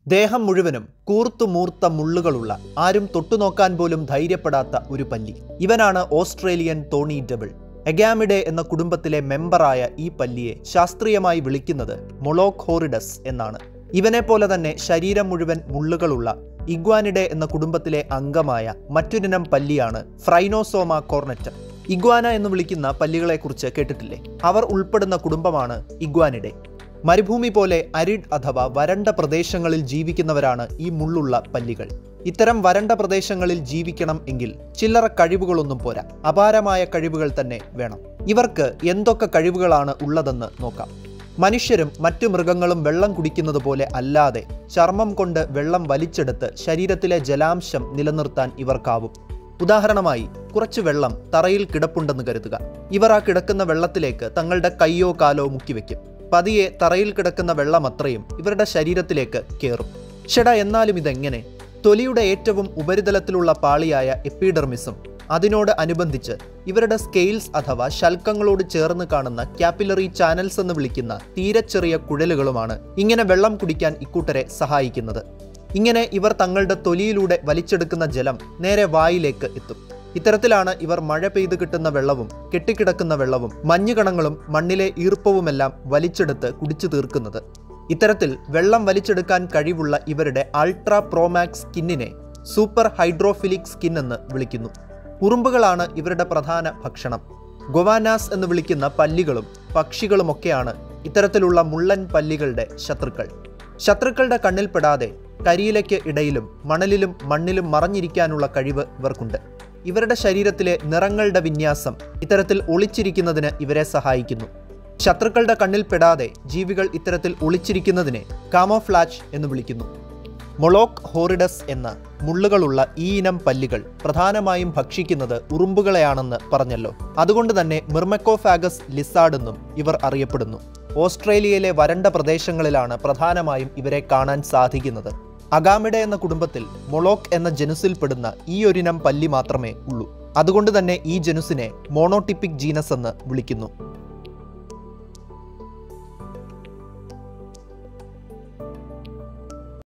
ദേഹം മുഴുവനും കൂർത്തു മൂർത്ത മുള്ളുകളുള്ള ആരും തൊട്ടുനോക്കാൻ പോലും ധൈര്യപ്പെടാത്ത ഒരു പല്ലി ഇവനാണ് ഓസ്ട്രേലിയൻ തോണി ഡബിൾ എഗാമിഡെ എന്ന കുടുംബത്തിലെ മെമ്പറായ ഈ പല്ലിയെ ശാസ്ത്രീയമായി വിളിക്കുന്നത് മൊളോഖോറിഡസ് എന്നാണ് ഇവനെ പോലെ തന്നെ ശരീരം മുഴുവൻ മുള്ളുകളുള്ള ഇഗ്വാനിഡെ എന്ന കുടുംബത്തിലെ അംഗമായ മറ്റൊരിനം പല്ലിയാണ് ഫ്രൈനോസോമ കോർണറ്റം ഇഗ്വാന എന്ന് വിളിക്കുന്ന പല്ലികളെക്കുറിച്ച് കേട്ടിട്ടില്ലേ അവർ ഉൾപ്പെടുന്ന കുടുംബമാണ് ഇഗ്വാനിഡെ മരുഭൂമി പോലെ അരിഡ് അഥവാ വരണ്ട പ്രദേശങ്ങളിൽ ജീവിക്കുന്നവരാണ് ഈ മുള്ളുള്ള പല്ലികൾ ഇത്തരം വരണ്ട പ്രദേശങ്ങളിൽ ജീവിക്കണം എങ്കിൽ ചില്ലറ കഴിവുകളൊന്നും പോരാ അപാരമായ കഴിവുകൾ തന്നെ വേണം ഇവർക്ക് എന്തൊക്കെ കഴിവുകളാണ് ഉള്ളതെന്ന് നോക്കാം മനുഷ്യരും മറ്റു മൃഗങ്ങളും വെള്ളം കുടിക്കുന്നത് പോലെ അല്ലാതെ ചർമ്മം കൊണ്ട് വെള്ളം വലിച്ചെടുത്ത് ശരീരത്തിലെ ജലാംശം നിലനിർത്താൻ ഇവർക്കാവും ഉദാഹരണമായി കുറച്ച് വെള്ളം തറയിൽ കിടപ്പുണ്ടെന്ന് കരുതുക ഇവർ ആ കിടക്കുന്ന വെള്ളത്തിലേക്ക് തങ്ങളുടെ കൈയോ കാലോ മുക്കിവെക്കും പതിയെ തറയിൽ കിടക്കുന്ന വെള്ളം അത്രയും ഇവരുടെ ശരീരത്തിലേക്ക് കയറും ഷെട എന്നാലും ഇതെങ്ങനെ തൊലിയുടെ ഏറ്റവും ഉപരിതലത്തിലുള്ള പാളിയായ എപ്പിഡെർമിസും അതിനോട് അനുബന്ധിച്ച് ഇവരുടെ സ്കെയിൽസ് അഥവാ ശൽക്കങ്ങളോട് ചേർന്ന് കാണുന്ന ക്യാപ്പിലറി ചാനൽസ് എന്ന് വിളിക്കുന്ന തീരെ ചെറിയ കുഴലുകളുമാണ് ഇങ്ങനെ വെള്ളം കുടിക്കാൻ ഇക്കൂട്ടരെ സഹായിക്കുന്നത് ഇങ്ങനെ ഇവർ തങ്ങളുടെ തൊലിയിലൂടെ വലിച്ചെടുക്കുന്ന ജലം നേരെ വായിലേക്ക് എത്തും ഇത്തരത്തിലാണ് ഇവർ മഴ പെയ്ത് കിട്ടുന്ന വെള്ളവും കെട്ടിക്കിടക്കുന്ന വെള്ളവും മഞ്ഞുകണങ്ങളും മണ്ണിലെ ഈർപ്പവുമെല്ലാം വലിച്ചെടുത്ത് കുടിച്ചു തീർക്കുന്നത് ഇത്തരത്തിൽ വെള്ളം വലിച്ചെടുക്കാൻ കഴിവുള്ള ഇവരുടെ അൾട്രാ പ്രോമാക്സ് സ്കിന്നിനെ സൂപ്പർ ഹൈഡ്രോഫിലിക് സ്കിൻ എന്ന് വിളിക്കുന്നു ഉറുമ്പുകളാണ് ഇവരുടെ പ്രധാന ഭക്ഷണം ഗൊവാനാസ് എന്ന് വിളിക്കുന്ന പല്ലികളും പക്ഷികളുമൊക്കെയാണ് ഇത്തരത്തിലുള്ള മുള്ളൻ പല്ലികളുടെ ശത്രുക്കൾ ശത്രുക്കളുടെ കണ്ണിൽപ്പെടാതെ കരിയിലയ്ക്ക് ഇടയിലും മണലിലും മണ്ണിലും മറഞ്ഞിരിക്കാനുള്ള കഴിവ് ഇവർക്കുണ്ട് ഇവരുടെ ശരീരത്തിലെ നിറങ്ങളുടെ വിന്യാസം ഇത്തരത്തിൽ ഒളിച്ചിരിക്കുന്നതിന് ഇവരെ സഹായിക്കുന്നു ശത്രുക്കളുടെ കണ്ണിൽപ്പെടാതെ ജീവികൾ ഇത്തരത്തിൽ ഒളിച്ചിരിക്കുന്നതിനെ കാമോഫ്ലാജ് എന്ന് വിളിക്കുന്നു മൊളോക്ക് ഹോറിഡസ് എന്ന മുള്ളുകളുള്ള ഈ ഇനം പല്ലികൾ പ്രധാനമായും ഭക്ഷിക്കുന്നത് ഉറുമ്പുകളെയാണെന്ന് പറഞ്ഞല്ലോ അതുകൊണ്ട് തന്നെ മിർമക്കോഫാഗസ് ലിസാഡ് എന്നും ഇവർ അറിയപ്പെടുന്നു ഓസ്ട്രേലിയയിലെ വരണ്ട പ്രദേശങ്ങളിലാണ് പ്രധാനമായും ഇവരെ കാണാൻ സാധിക്കുന്നത് അഗാമിഡ എന്ന കുടുംബത്തിൽ മൊളോക്ക് എന്ന ജനുസിൽപ്പെടുന്ന ഈ ഒരിനം പല്ലി മാത്രമേ ഉള്ളൂ അതുകൊണ്ട് തന്നെ ഈ ജനുസിനെ മോണോട്ടിപ്പിക് ജീനസ് എന്ന് വിളിക്കുന്നു